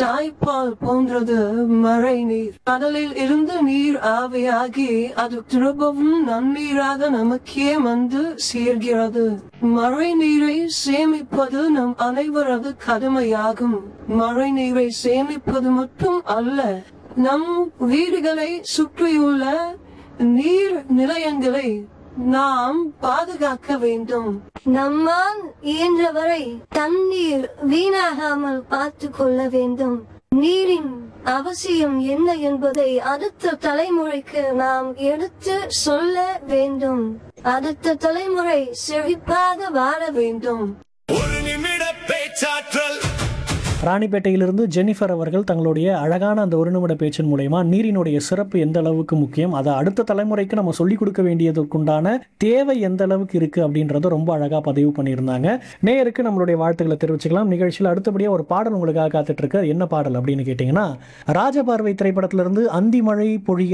தாய்ப்பால் போன்றது மழை நீர் கடலில் இருந்து நீர் ஆவியாகி அது திரும்பவும் நன்னீராக நமக்கே வந்து சேர்கிறது மழை நீரை சேமிப்பது நம் அனைவரது கடமையாகும் மழை நீரை சேமிப்பது மட்டும் அல்ல நம் வீடுகளை சுற்றியுள்ள நீர் நிலையங்களை நாம் பாதுகாக்க வேண்டும் நம்மால் இயன்றவரை தண்ணீர் வீணாகாமல் பார்த்து கொள்ள வேண்டும் நீரின் அவசியம் என்ன என்பதை அடுத்த தலைமுறைக்கு நாம் எடுத்து சொல்ல வேண்டும் அடுத்த தலைமுறை செழிப்பாக வாழ வேண்டும் ஒரு நிமிட பேச்சாற்றல் ராணிப்பேட்டையிலிருந்து ஜெனிஃபர் அவர்கள் தங்களுடைய அழகான அந்த ஒரு நிமிட பேச்சின் மூலயமா நீரினுடைய சிறப்பு எந்த அளவுக்கு முக்கியம் அதை அடுத்த தலைமுறைக்கு நம்ம சொல்லிக் கொடுக்க வேண்டியதற்குண்டான தேவை எந்த அளவுக்கு இருக்கு அப்படின்றத ரொம்ப அழகாக பதிவு பண்ணியிருந்தாங்க நேயருக்கு நம்மளுடைய வாழ்த்துக்களை தெரிவிச்சுக்கலாம் நிகழ்ச்சியில் அடுத்தபடியாக ஒரு பாடல் உங்களுக்காக காத்துட்டு இருக்கு அது என்ன பாடல் அப்படின்னு கேட்டிங்கன்னா ராஜபார்வை திரைப்படத்திலிருந்து அந்தி மழை பொழிகிற